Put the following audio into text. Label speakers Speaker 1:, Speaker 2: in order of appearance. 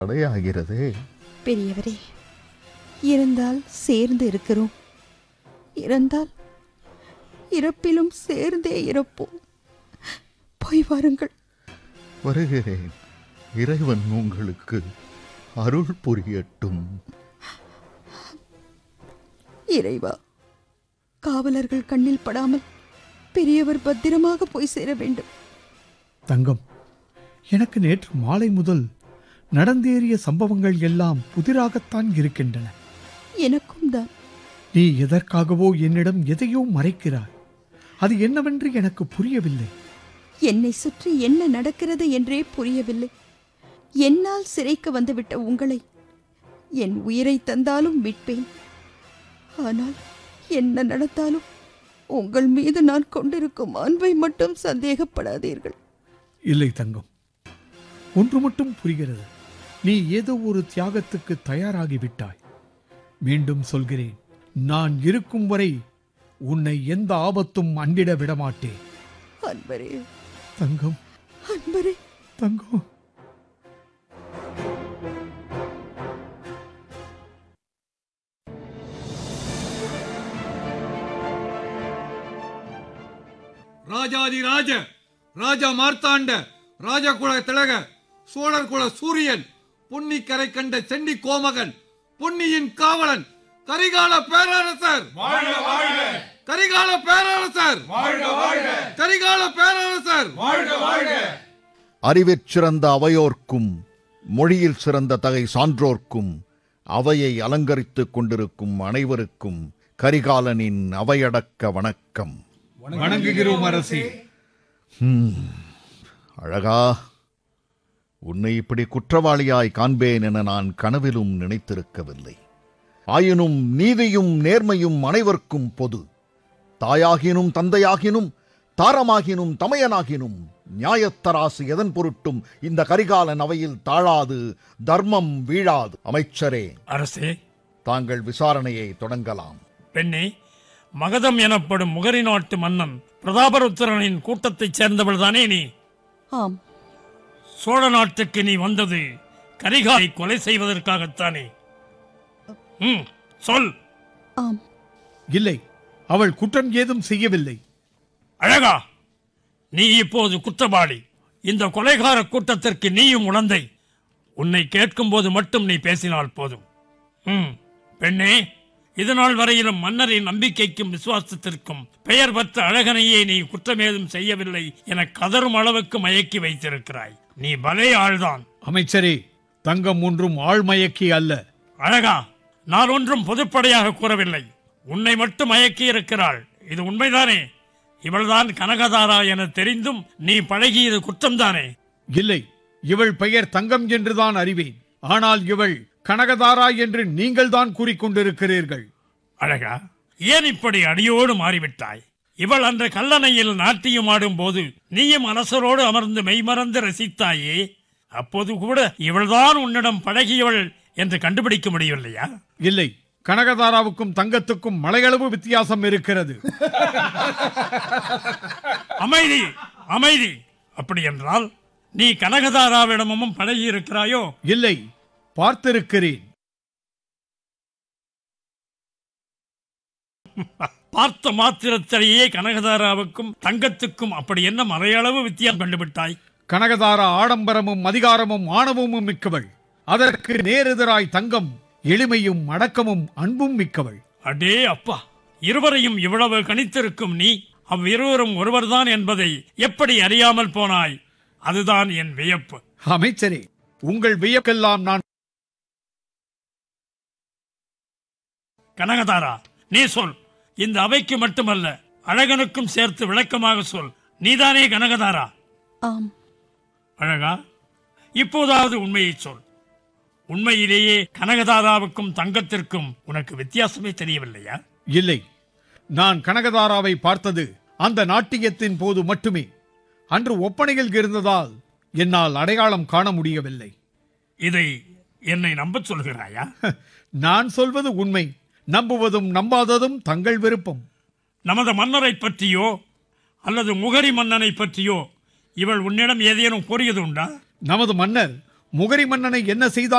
Speaker 1: தடையாகிறதே
Speaker 2: பெரியவரே இருந்தால் சேர்ந்து இருக்கிறோம் இறந்தால் இறப்பிலும் சேர்ந்தே இறப்போம் போய் வாருங்கள்
Speaker 1: வருகிறேன் இறைவன் உங்களுக்கு அருள் புரியட்டும்
Speaker 2: இறைவா காவலர்கள் கண்ணில் படாமல் பெரியவர் பத்திரமாக போய் சேர வேண்டும்
Speaker 3: தங்கம் எனக்கு நேற்று மாலை முதல் நடந்தேறிய சம்பவங்கள் எல்லாம் புதிராகத்தான் இருக்கின்றன
Speaker 2: எனக்கும் தான்
Speaker 3: நீ எதற்காகவோ என்னிடம் எதையோ மறைக்கிறாய் அது என்னவென்று எனக்கு புரியவில்லை
Speaker 2: என்னை சுற்றி என்ன நடக்கிறது என்றே புரியவில்லை என்னால் சிறைக்கு வந்துவிட்ட உங்களை என் உயிரை தந்தாலும் மீட்பேன் ஆனால் என்ன நடந்தாலும் உங்கள் மீது நான் கொண்டிருக்கும் அன்பை மட்டும் சந்தேகப்படாதீர்கள்
Speaker 3: இல்லை தங்கம் ஒன்று மட்டும் புரிகிறது நீ ஏதோ ஒரு தியாகத்துக்கு தயாராகிவிட்டாய் மீண்டும் சொல்கிறேன் நான் இருக்கும் வரை உன்னை எந்த ஆபத்தும் அண்டிட விடமாட்டேன்
Speaker 2: அன்பரே
Speaker 3: தங்கம்
Speaker 2: அன்பரே
Speaker 3: தங்கம்
Speaker 4: ராஜாதி ராஜ ராஜா மார்த்தாண்ட ராஜகுல திலக சோழர் குல சூரியன் பொன்னிக்கரை கண்ட சென்னி கோமகன் பொன்னியின் காவலன் கரிகால பேரரசர் கரிகால பேரரசர் கரிகால பேரரசர்
Speaker 1: அறிவிற் சிறந்த அவையோர்க்கும் மொழியில் சிறந்த தகை சான்றோர்க்கும் அவையை அலங்கரித்துக் கொண்டிருக்கும் அனைவருக்கும் கரிகாலனின் அவையடக்க வணக்கம்
Speaker 3: வணங்குகிறோம் அரசே
Speaker 1: அழகா உன்னை இப்படி குற்றவாளியாய் காண்பேன் என நான் கனவிலும் நினைத்திருக்கவில்லை ஆயினும் நீதியும் நேர்மையும் அனைவருக்கும் பொது தாயாகினும் தந்தையாகினும் தாரமாகினும் தமையனாகினும் நியாயத்தராசு எதன் பொருட்டும் இந்த கரிகாலன் அவையில் தாழாது தர்மம் வீழாது அமைச்சரே
Speaker 5: அரசே
Speaker 1: தாங்கள் விசாரணையை தொடங்கலாம்
Speaker 5: பெண்ணே மகதம் எனப்படும் முகரி நாட்டு மன்னன் பிரதாபருத்திரனின் கூட்டத்தைச் சேர்ந்தவள்தானே நீ
Speaker 2: ஆம்
Speaker 5: சோழ நாட்டுக்கு நீ வந்தது கரிகாலை கொலை செய்வதற்காகத்தானே ம் சொல்
Speaker 2: ஆம்
Speaker 3: இல்லை அவள் குற்றம் ஏதும் செய்யவில்லை
Speaker 5: அழகா நீ இப்போது குற்றவாளி இந்த கொலைகார கூட்டத்திற்கு நீயும் உணர்ந்தை உன்னை கேட்கும்போது மட்டும் நீ பேசினால் போதும் ம் பெண்ணே இதுநாள் வரையிலும் மன்னரின் நம்பிக்கைக்கும் விசுவாசத்திற்கும் பெயர் பெற்ற அழகனையே நீ குற்றமேதும் செய்யவில்லை என கதறும் அளவுக்கு மயக்கி வைத்திருக்கிறாய் நீ பலே ஆள்தான்
Speaker 3: அமைச்சரே தங்கம் ஒன்றும் ஆழ்மயக்கி அல்ல
Speaker 5: அழகா நான் ஒன்றும் பொதுப்படையாக கூறவில்லை உன்னை மட்டும் மயக்கி இருக்கிறாள் இது உண்மைதானே இவள்தான் கனகதாரா என தெரிந்தும் நீ பழகியது குற்றம்தானே
Speaker 3: இல்லை இவள் பெயர் தங்கம் என்றுதான் அறிவேன் ஆனால் இவள் கனகதாரா என்று நீங்கள் தான் கூறிக்கொண்டிருக்கிறீர்கள்
Speaker 5: அழகா ஏன் இப்படி அடியோடு மாறிவிட்டாய் இவள் அன்று கல்லணையில் நாட்டியம் ஆடும் போது நீயும் அரசரோடு அமர்ந்து மெய்மறந்து ரசித்தாயே அப்போது கூட இவள்தான் உன்னிடம் பழகியவள் என்று கண்டுபிடிக்க முடியவில்லையா
Speaker 3: இல்லை கனகதாராவுக்கும் தங்கத்துக்கும் மலையளவு வித்தியாசம் இருக்கிறது
Speaker 5: அமைதி அமைதி அப்படி என்றால் நீ கனகதாராவிடமும் பழகி இருக்கிறாயோ
Speaker 3: இல்லை பார்த்திருக்கிறேன்
Speaker 5: பார்த்த மாத்திரத்திலேயே கனகதாராவுக்கும் தங்கத்துக்கும் அப்படி என்ன மறையளவு வித்தியாசம் கண்டுபிட்டாய்
Speaker 3: கனகதாரா ஆடம்பரமும் அதிகாரமும் ஆணவமும் மிக்கவள் அதற்கு நேரெதிராய் தங்கம் எளிமையும் அடக்கமும் அன்பும் மிக்கவள்
Speaker 5: அடே அப்பா இருவரையும் இவ்வளவு கணித்திருக்கும் நீ அவ்விருவரும் ஒருவர்தான் என்பதை எப்படி அறியாமல் போனாய் அதுதான் என் வியப்பு
Speaker 3: அமைச்சரே உங்கள் வியக்கெல்லாம் நான்
Speaker 5: கனகதாரா நீ சொல் இந்த அவைக்கு மட்டுமல்ல அழகனுக்கும் சேர்த்து விளக்கமாக சொல் நீதானே கனகதாரா
Speaker 2: ஆம்
Speaker 5: அழகா இப்போதாவது உண்மையை சொல் உண்மையிலேயே கனகதாராவுக்கும் தங்கத்திற்கும் உனக்கு வித்தியாசமே தெரியவில்லையா
Speaker 3: இல்லை நான் கனகதாராவை பார்த்தது அந்த நாட்டியத்தின் போது மட்டுமே அன்று ஒப்பனையில் இருந்ததால் என்னால் அடையாளம் காண முடியவில்லை
Speaker 5: இதை என்னை நம்பச் சொல்கிறாயா
Speaker 3: நான் சொல்வது உண்மை நம்புவதும் நம்பாததும் தங்கள் விருப்பம்
Speaker 5: நமது மன்னரை பற்றியோ அல்லது முகரி மன்னனை பற்றியோ இவள் உன்னிடம் ஏதேனும் கூறியது உண்டா
Speaker 3: நமது மன்னர் முகரி மன்னனை என்ன செய்தான்